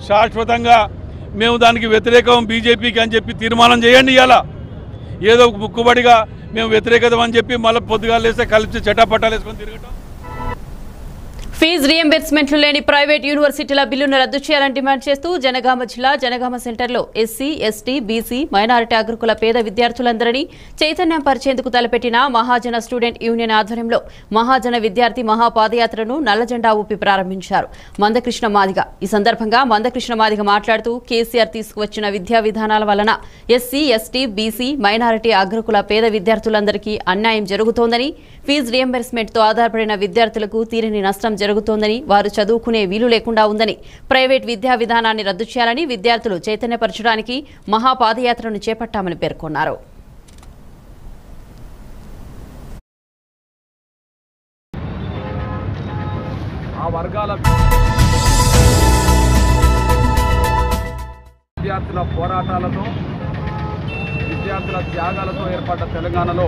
శాశ్వతంగా మేము దానికి వ్యతిరేకం బీజేపీకి అని చెప్పి తీర్మానం చేయండి ఇవాళ ఏదో ముక్కుబడిగా మేము వ్యతిరేకత అని చెప్పి మళ్ళీ పొద్దుగా లేస్తే కలిసి చటాపట్టాలు వేసుకొని తిరగటం ఫీజు రియంబర్స్మెంట్లు లేని ప్రైవేట్ యూనివర్సిటీల బిల్లును రద్దు చేయాలని డిమాండ్ చేస్తూ జనగామ జిల్లా జనగామ సెంటర్లో ఎస్సీ ఎస్టీ బీసీ మైనారిటీ అగ్రకుల పేద విద్యార్థులందరినీ చైతన్యం పరిచేందుకు తలపెట్టిన మహాజన స్టూడెంట్ యూనియన్ ఆధ్వర్యంలో మహాజన విద్యార్థి మహాపాదయాత్రను నల్లజెండా ఊపి ప్రారంభించారు మందకృష్ణ మాదిగ ఈ సందర్భంగా మందకృష్ణ మాదిగ మాట్లాడుతూ కేసీఆర్ తీసుకువచ్చిన విద్యా విధానాల వలన ఎస్సీ ఎస్టీ బీసీ మైనారిటీ అగ్రకుల పేద విద్యార్థులందరికీ అన్యాయం జరుగుతోందని ఫీజు రియంబర్స్మెంట్తో ఆధారపడిన విద్యార్థులకు తీరని నష్టం జరుగుతోందని వారు చదువుకునే వీలు లేకుండా ఉందని ప్రైవేట్ విద్యా విధానాన్ని రద్దు చేయాలని విద్యార్థులు చైతన్యపరచడానికి మహాపాదయాత్రను చేపట్టామని పేర్కొన్నారు ఆ వర్గాల విద్యార్థుల పోరాటాలతో విద్యార్థుల త్యాగాలతో ఏర్పడ్డ తెలంగాణలో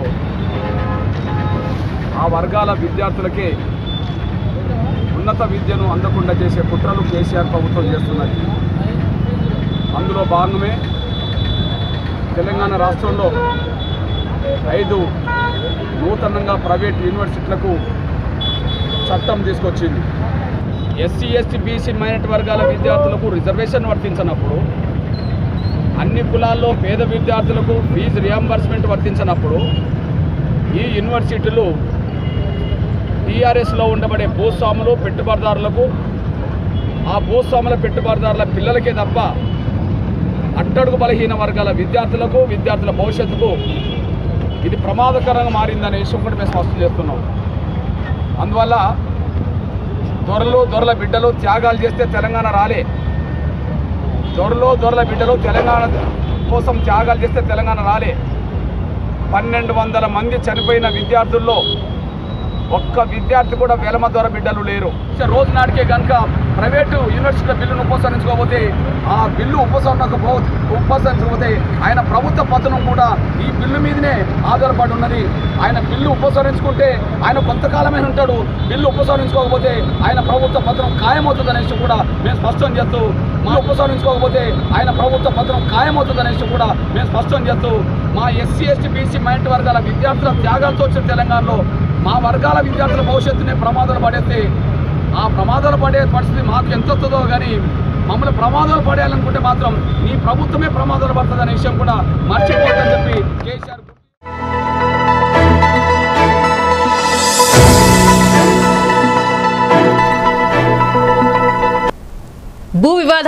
ఆ వర్గాల విద్యార్థులకే ఉన్నత విద్యను అందకుండా చేసే కుట్రలు కేసీఆర్ ప్రభుత్వం చేస్తున్నది అందులో భాగమే తెలంగాణ రాష్ట్రంలో ఐదు నూతనంగా ప్రైవేట్ యూనివర్సిటీలకు చట్టం తీసుకొచ్చింది ఎస్సీ ఎస్టీ బీసీ మైనార్టీ వర్గాల విద్యార్థులకు రిజర్వేషన్ వర్తించినప్పుడు అన్ని కులాల్లో పేద విద్యార్థులకు ఫీజు రియంబర్స్మెంట్ వర్తించినప్పుడు ఈ యూనివర్సిటీలు టీఆర్ఎస్లో ఉండబడే భూస్వాములు పెట్టుబడిదారులకు ఆ భూస్వాముల పెట్టుబడిదారుల పిల్లలకే తప్ప అట్టడుగు బలహీన వర్గాల విద్యార్థులకు విద్యార్థుల భవిష్యత్తుకు ఇది ప్రమాదకరంగా మారిందనే విషయం కూడా మేము స్పష్టం చేస్తున్నాం అందువల్ల దొరలు దొరల బిడ్డలు త్యాగాలు చేస్తే తెలంగాణ రాలే దొరలు దొరల బిడ్డలు తెలంగాణ కోసం త్యాగాలు చేస్తే తెలంగాణ రాలే పన్నెండు వందల మంది చనిపోయిన విద్యార్థుల్లో ఒక్క విద్యార్థి కూడా వెలమ దొర బిడ్డలు లేరు రోజు నాటికే కనుక ప్రైవేటు యూనివర్సిటీల బిల్లును ఉపసరించుకోకపోతే ఆ బిల్లు ఉపసరణకపో ఉపసరించకపోతే ఆయన ప్రభుత్వ పతనం కూడా ఈ బిల్లు మీదనే ఆధారపడి ఉన్నది ఆయన బిల్లు ఉపసరించుకుంటే ఆయన కొంతకాలమే ఉంటాడు బిల్లు ఉపసరించుకోకపోతే ఆయన ప్రభుత్వ పత్రం ఖాయమవుతుంది అనేసి కూడా మేము స్పష్టం చేస్తూ మా ఉపసరించుకోకపోతే ఆయన ప్రభుత్వ పత్రం ఖాయమవుతుంది అనేసి కూడా మేము స్పష్టం చేస్తూ మా ఎస్సీ ఎస్టీ బీసీ మైనార్టీ వర్గాల విద్యార్థుల త్యాగాలతో వచ్చిన తెలంగాణలో మా వర్గాల విద్యార్థుల భవిష్యత్తునే ప్రమాదాలు పడేస్తే ఆ ప్రమాదాలు పడే పరిస్థితి మాకు ఎంత వస్తుందో కానీ మమ్మల్ని ప్రమాదాలు పడేయాలనుకుంటే మాత్రం నీ ప్రభుత్వమే ప్రమాదాలు పడుతుంది అనే విషయం కూడా మర్చిపోతుందని చెప్పి కేసీఆర్ భూ వివాదం